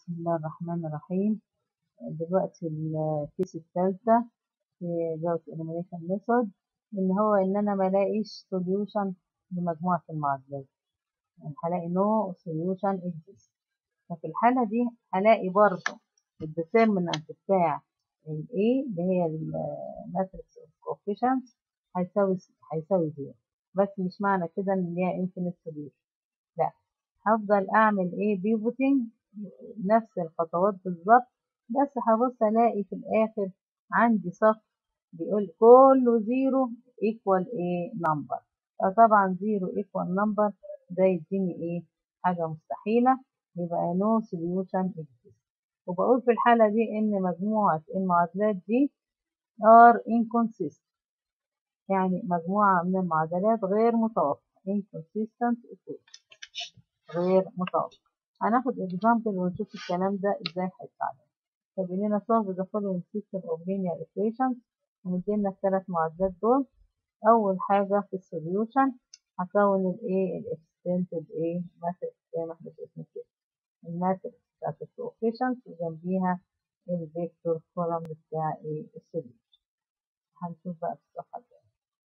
بسم الله الرحمن الرحيم دلوقتي الكيس الثالثة في جوز elimination method إن هو إن أنا ملاقيش solution لمجموعة المعادلات يعني هلاقي no solution exists ففي الحالة دي هلاقي برضه الديترمينانت بتاع ال A اللي هي الماتريكس of coefficients هيساوي هيساوي زيرو بس مش معنى كده إن ليها infinite solution لا هفضل أعمل إيه بيفوتنج نفس الخطوات بالظبط بس هبص الاقي في الاخر عندي صف بيقول كله زيرو ايكوال ايه نمبر فطبعا زيرو ايكوال نمبر ده يديني ايه حاجة مستحيلة يبقى نو سوليوشن اكزيست وبقول في الحالة دي ان مجموعة المعادلات دي ار inconsistent يعني مجموعة من المعادلات غير متوافقة inconsistent equation غير متوافقة هناخد example ونشوف الكلام ده ازاي هيطلع لنا طب لنا solve the following system of linear equations ومدينا الثلاث معادلات دول أول حاجة في السوليوشن هكون الايه الاكستنتد ايه ماتريكس زي ما احنا شايفين كده الماتريكس بتاعت الكوفيشنت وجنبيها الفيكتور كولوم بتاع ايه السوليوشن هنشوف بقى في الصفحة الجاية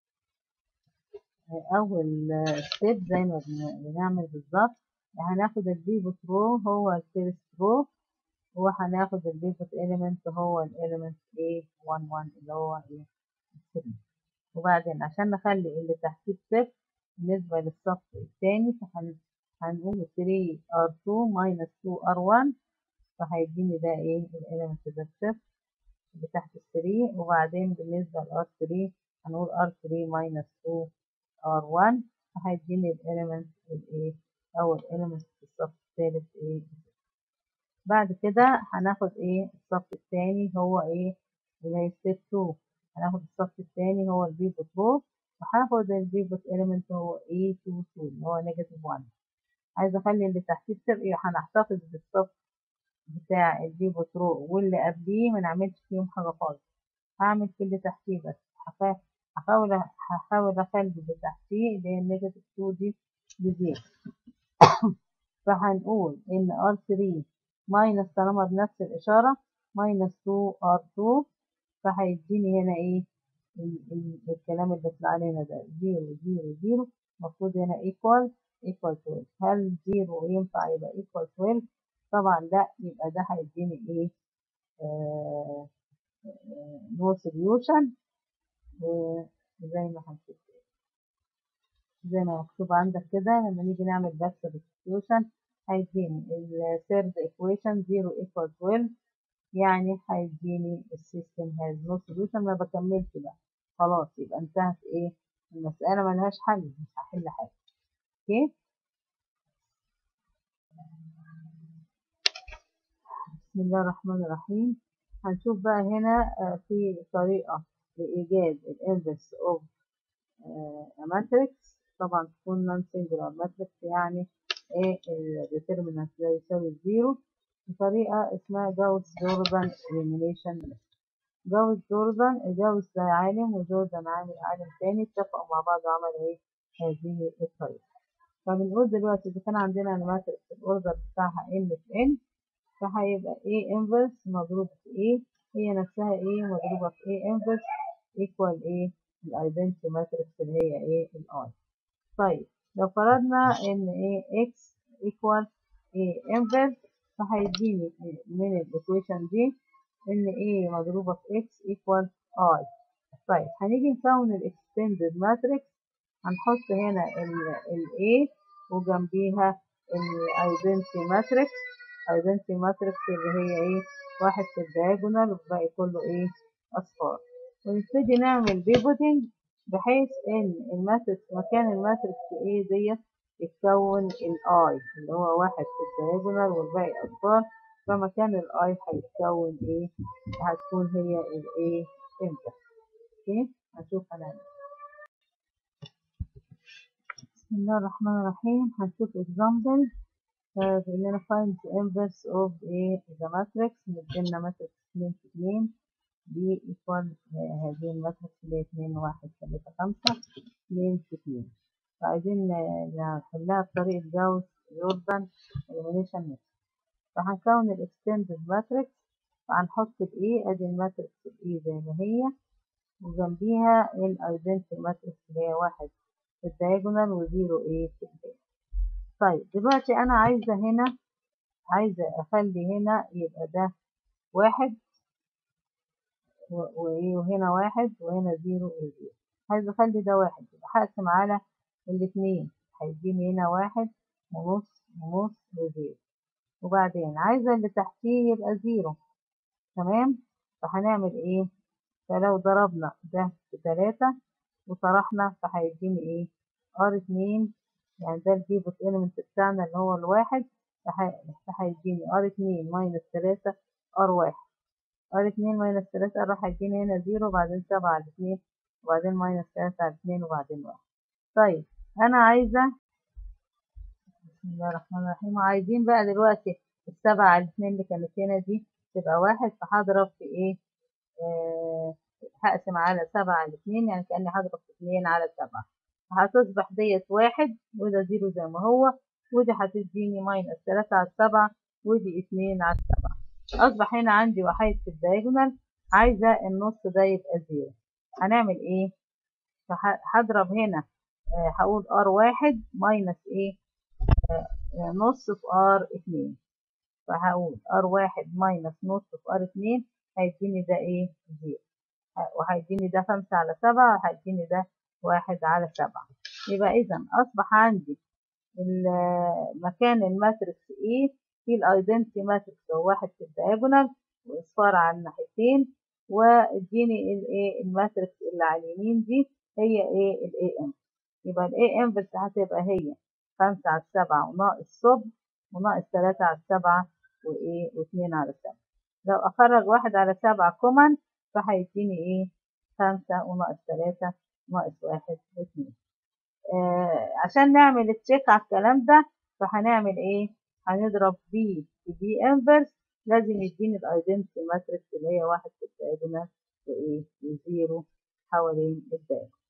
أول ستيب زي ما بنعمل بالظبط هناخد البيفوت رو هو الفيرست رو وهناخد البيفوت إيليمنت هو الإيليمنت A 1 1 اللي هو إيه 3 وبعدين عشان نخلي اللي تحتيه بصفر بالنسبة للصف التاني فهنقول 3 R2 minus 2 R1 فهيديني ده إيه الإيليمنت ده بصفر اللي تحت ال 3 وبعدين بالنسبة ل R3 هنقول R3 minus 2 R1 فهيديني الإيليمنت الإيه أول إيليمنت في الصف الثالث إيه بعد كده هناخد ايه الصف الثاني هو ايه اللي هي ستيب 2 هناخد الصف الثاني هو البيفوت رو وهاخد البيفوت اليمنت هو ايه 2 2 اللي هو نيجاتيف 1 عايزه اخلي اللي تحتيه بصفر ايه هنحتفظ بالصف بتاع البيفوت رو واللي قبليه ما نعملش فيهم حاجه خالص هعمل في اللي تحتيه بس هحاول هحاول اخلي اللي تحتيه اللي هي النيجاتيف 2 دي بزيرو فهنقول ان R3 ماينس طالما بنفس الإشارة ماينس 2 R2 فهيديني هنا إيه ال ال الكلام اللي بيطلع لنا ده 0 0 0 المفروض هنا equal equal 12 هل 0 ينفع يبقى equal 12 طبعا لا يبقى ده هيديني إيه آه آه no solution زي ما هنشوف زي ما مكتوب عندك كده لما نيجي نعمل بس substitution هيديني ال third equation 0 equal 12 يعني هيديني السيستم has no solution ما بكملش بقى خلاص يبقى انتهت ايه المسألة ملهاش حل مش هحل حاجة اوكي بسم الله الرحمن الرحيم هنشوف بقى هنا في طريقة لإيجاد الانفرس of matrix طبعا تكون non singular matrix يعني ايه الديترمينانت ده يساوي الزيرو بطريقة اسمها جاوس جوردان elimination جاوس جوردان جاوس ده عالم وجوردان عالم عالم تاني اتفقوا مع بعض وعملوا ايه هذه الطريقة فبنقول دلوقتي إذا كان عندنا الماتريكس الأوردر بتاعها n في n فهيبقى A inverse مضروب في A هي نفسها A مضروبة في A inverse equal A الايدنتي ماتريكس اللي هي ايه الاي طيب لو فرضنا ان ايه x equal a inverse فهيديني من الايكويشن دي ان a مضروبة في x equal i طيب هنيجي نكون الاكستندد ماتريكس هنحط هنا ال a وجنبيها الايدنتي ماتريكس ايدنتي ماتريكس اللي هي ايه واحد في الدياجونال والباقي كله ايه اصفار ونبتدي نعمل بيفوتنج بحيث ان الماتريكس مكان الماتريكس ايه ديت يتكون الاي اللي هو واحد في الدياجونال والباقي اصفار فمكان الاي هيتكون ايه هتكون هي الايه امتى اوكي هنشوف هنعمل بسم الله الرحمن الرحيم هنشوف example بيقول لنا find the inverse of a the matrix مدينا matrix 2 في 2 دي equal هذه الماتريكس اللي هي 2 1 3 5 2 في 2 فعايزين نحلها بطريقة جاوس جوردان elimination method فهنكون الاكستندد ماتريكس فهنحط الايه ادي الماتريكس الايه زي ما هي وجنبيها الايدنتي ماتريكس اللي هي واحد في الدايجونال وزيرو ايه في الباقي طيب دلوقتي انا عايزه هنا عايزه اخلي هنا يبقى ده واحد وايه وهنا واحد وهنا زيرو وزيرو عايزه اخلي ده واحد يبقى هقسم على الاتنين هيديني هنا واحد ونص ونص وزيرو وبعدين عايزه اللي تحتيه يبقى زيرو تمام فهنعمل ايه فلو ضربنا ده في تلاتة وطرحنا فهيديني ايه ار اتنين يعني ده الديبوت اليمنت بتاعنا اللي هو الواحد فهيديني ار اتنين ماينس تلاتة ار واحد ار اتنين ماينس تلاتة راح هيديني هنا زيرو وبعدين سبعة على اتنين وبعدين ماينس تلاتة على اتنين وبعدين واحد طيب انا عايزة بسم الله الرحمن الرحيم عايزين بقى دلوقتي السبعة على اتنين اللي كانت هنا دي تبقى واحد فهضرب في ايه آه هقسم على سبعة على اتنين يعني كأني هضرب في اتنين على سبعة هتصبح ديت واحد وده زيرو زي ما هو ودي هتديني ماينس تلاتة على السبعة ودي اتنين على السبعة أصبح هنا عندي وحيد في الدايجونال عايزة النص ده يبقى زيرو هنعمل ايه هضرب هنا آه هقول ار واحد ماينس ايه آه نص في ار اتنين فهقول ار واحد ماينس نص في ار اتنين هيديني ده ايه زيرو وهيديني ده خمسة على سبعة وهيديني ده واحد على سبعة يبقى إذا أصبح عندي مكان الماتريكس إيه في الأيدنتي ماتريكس هو واحد في الدياجونال وإصفار على الناحيتين واديني الإيه الماتريكس اللي على اليمين دي هي إيه الإي إم يبقى الإي إم بس هتبقى هي خمسة على السبعة وناقص صب وناقص تلاتة على السبعة وإيه واتنين على سبعة لو أخرج واحد على سبعة كومن فهيديني إيه خمسة وناقص تلاتة ناقص واحد واثنين آه عشان نعمل تشيك على الكلام ده فهنعمل ايه هنضرب بي في بي انفرس لازم يديني الايدنتي ماتريكس اللي هي واحد في الدايجونال وايه وزيرو حوالين الدايجونال